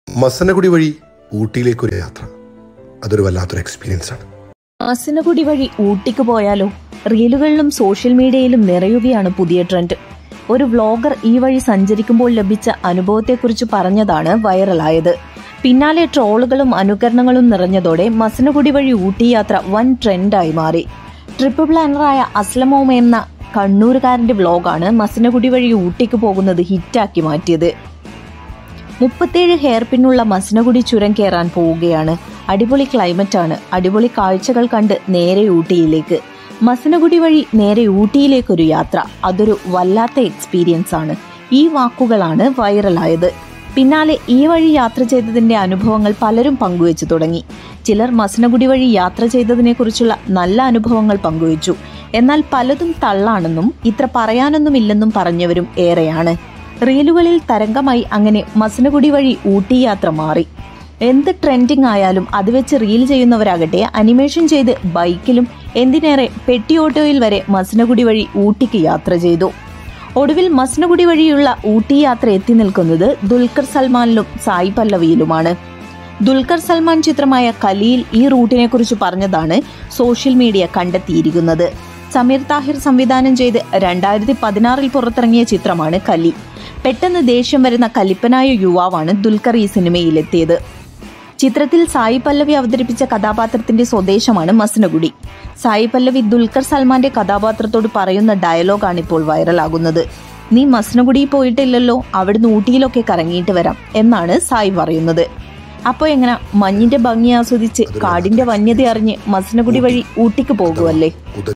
മസനഗുടി വഴി ഊട്ടിയിലേക്കൊരു യാത്ര അതൊരു വല്ലാത്തൊരു എക്സ്പീരിയൻസ് ആണ് മസിനഗുടി വഴി ഊട്ടിക്ക് പോയാലോ റീലുകളിലും സോഷ്യൽ മീഡിയയിലും നിറയുകയാണ് പുതിയ ട്രെൻഡ് ഒരു വ്ലോഗർ ഈ വഴി സഞ്ചരിക്കുമ്പോൾ ലഭിച്ച അനുഭവത്തെക്കുറിച്ച് പറഞ്ഞതാണ് വൈറലായത് പിന്നാലെ ട്രോളുകളും അനുകരണങ്ങളും നിറഞ്ഞതോടെ മസനഗുടി വഴി ഊട്ടി യാത്ര വൻ ട്രെൻഡായി മാറി ട്രിപ്പ് പ്ലാനറായ അസ്ലമോമ എന്ന കണ്ണൂരുകാരന്റെ വ്ലോഗാണ് മസനഗുടി വഴി ഊട്ടിക്ക് പോകുന്നത് ഹിറ്റാക്കി മാറ്റിയത് മുപ്പത്തേഴ് ഹെയർ പിന്നുള്ള മസനഗുടി ചുരം കയറാൻ പോവുകയാണ് അടിപൊളി ക്ലൈമറ്റാണ് അടിപൊളി കാഴ്ചകൾ കണ്ട് നേരെ ഊട്ടിയിലേക്ക് മസനഗുടി വഴി നേരെ ഊട്ടിയിലേക്കൊരു യാത്ര അതൊരു വല്ലാത്ത എക്സ്പീരിയൻസ് ആണ് ഈ വാക്കുകളാണ് വൈറലായത് പിന്നാലെ ഈ വഴി യാത്ര ചെയ്തതിന്റെ അനുഭവങ്ങൾ പലരും പങ്കുവച്ചു തുടങ്ങി ചിലർ മസനഗുടി വഴി യാത്ര ചെയ്തതിനെക്കുറിച്ചുള്ള നല്ല അനുഭവങ്ങൾ പങ്കുവച്ചു എന്നാൽ പലതും തള്ളാണെന്നും ഇത്ര പറയാനൊന്നുമില്ലെന്നും പറഞ്ഞവരും ഏറെയാണ് റീലുകളിൽ തരംഗമായി അങ്ങനെ മസനഗുടി വഴി ഊട്ടി യാത്ര മാറി എന്ത് ട്രെൻഡിങ് ആയാലും അത് വെച്ച് റീൽ ചെയ്യുന്നവരാകട്ടെ അനിമേഷൻ ചെയ്ത് ബൈക്കിലും എന്തിനേറെ പെട്ടി ഓട്ടോയിൽ വരെ മസനഗുടി വഴി ഊട്ടിക്ക് യാത്ര ചെയ്തു ഒടുവിൽ മസനഗുടി വഴിയുള്ള ഊട്ടി യാത്ര എത്തി നിൽക്കുന്നത് ദുൽഖർ സൽമാനിലും സായി പല്ലവിയിലുമാണ് ദുൽഖർ സൽമാൻ ചിത്രമായ കലിയിൽ ഈ റൂട്ടിനെ കുറിച്ച് പറഞ്ഞതാണ് സോഷ്യൽ മീഡിയ കണ്ടെത്തിയിരിക്കുന്നത് സമീർ താഹിർ സംവിധാനം ചെയ്ത് രണ്ടായിരത്തി പതിനാറിൽ പുറത്തിറങ്ങിയ ചിത്രമാണ് കലി പെട്ടെന്ന് ദേഷ്യം വരുന്ന കലിപ്പനായ യുവാവാണ് ദുൽഖർ ഈ സിനിമയിലെത്തിയത് ചിത്രത്തിൽ സായി പല്ലവി അവതരിപ്പിച്ച കഥാപാത്രത്തിന്റെ സ്വദേശമാണ് മസനഗുഡി സായി പല്ലവി ദുൽഖർ സൽമാന്റെ കഥാപാത്രത്തോട് പറയുന്ന ഡയലോഗാണ് ഇപ്പോൾ വൈറലാകുന്നത് നീ മസനഗുഡി പോയിട്ടില്ലല്ലോ അവിടുന്ന് ഊട്ടിയിലൊക്കെ കറങ്ങിയിട്ട് വരാം എന്നാണ് സായി പറയുന്നത് അപ്പോൾ എങ്ങനെ മഞ്ഞിന്റെ ഭംഗി ആസ്വദിച്ച് കാടിന്റെ വന്യത അറിഞ്ഞ് മസനഗുഡി വഴി ഊട്ടിക്ക് പോകുമല്ലേ ഉദ